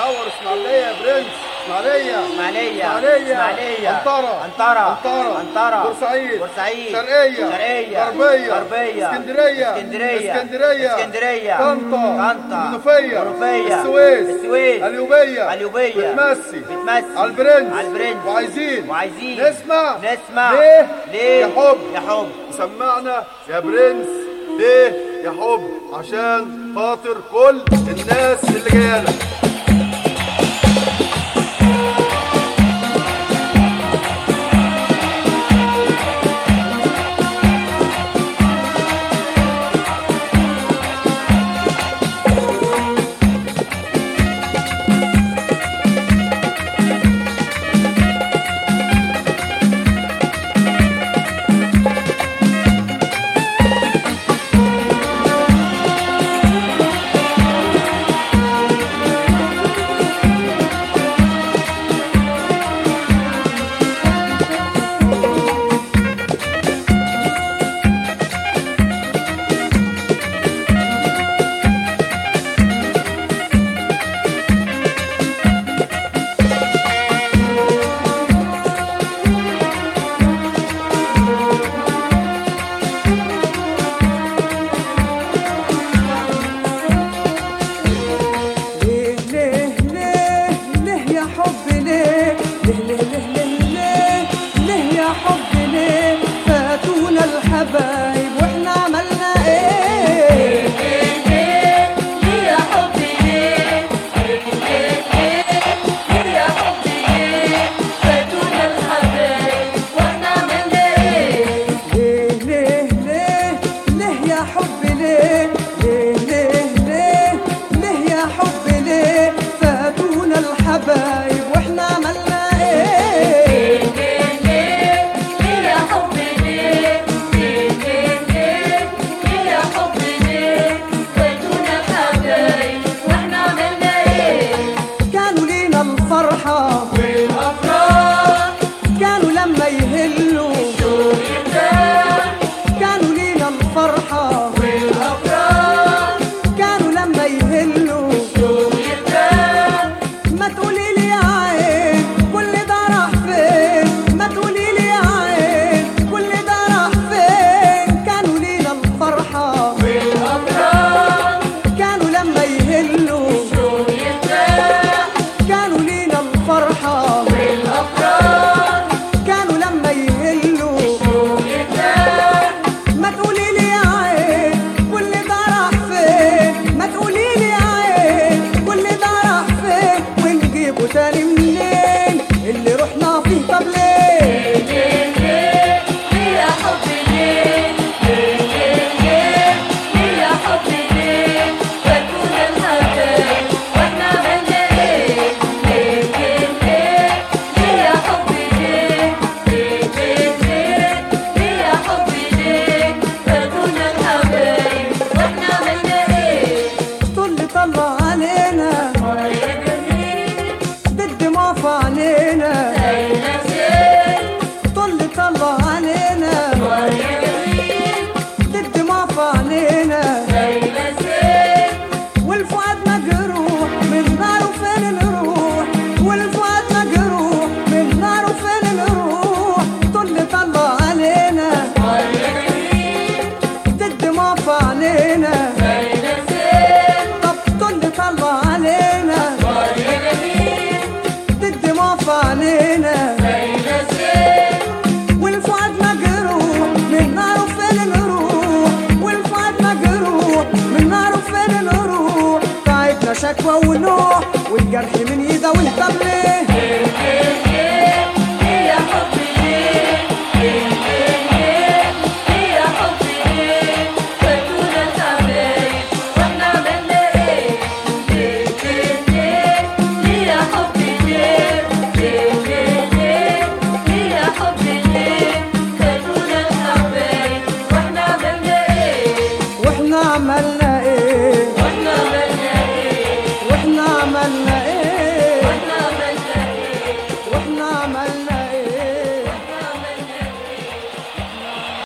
نور اسماعيليه يا برنس اسماعيليه اسماعيلية اسماعيليه اسماعيلية انطره انطرة انطره انطرة بورسعيد بورسعيد شرقيه شرقية غربيه غربية اسكندريه اسكندرية اسكندريه اسكندرية طنطا طنطا منوفيه منوفية السويس السويس اليوبيه اليوبية بتمسي بتمسي على البرنس على البرنس وعايزين وعايزين نسمع نسمع ليه ليه يا حب يا حب سمعنا يا برنس ليه يا حب عشان خاطر كل الناس اللي جايه لك ليه ليه ليه ليه يا حب ليه ليه ليه ليه ليه ليه ليه يا حب ليه فاتونا الحبايب واحنا عملنا ايه ليه ليه ليه ليه يا حب ليه ليه ليه ليه ليه يا حب ليه فاتونا الحبايب واحنا عملنا ايه كانوا لينا الفرحة كانوا لما يهلوا كانوا لينا الفرحة كانوا لما يهلوا ما تقولي لي يا عين كل ده راح فين ما تقولي لي يا عين كل ده راح فين كانوا لينا الفرحة كانوا لما يهلوا كانوا لينا الفرحة كانوا لما يهلوا ما تقولي لي يا عين كل ده راح فين ما تقولي لي يا عين كل ده راح فين ونجيبه تاني منين اللي رحنا فيه طب ليه طل طلع علينا بالدموع في عينينا طل طلع علينا بالدموع في عينينا والفؤاد مجروح من ناره فين نروح والفؤاد مجروح من ناره فين نروح طل طلع علينا بالدموع في عينينا طب طل طلع علينا بالدموع في عينينا والفؤاد مجروح من ناره فين نروح والفؤاد مجروح من ناره فين نروح تعبنا شكوى ونوح والجرح من يداوي طب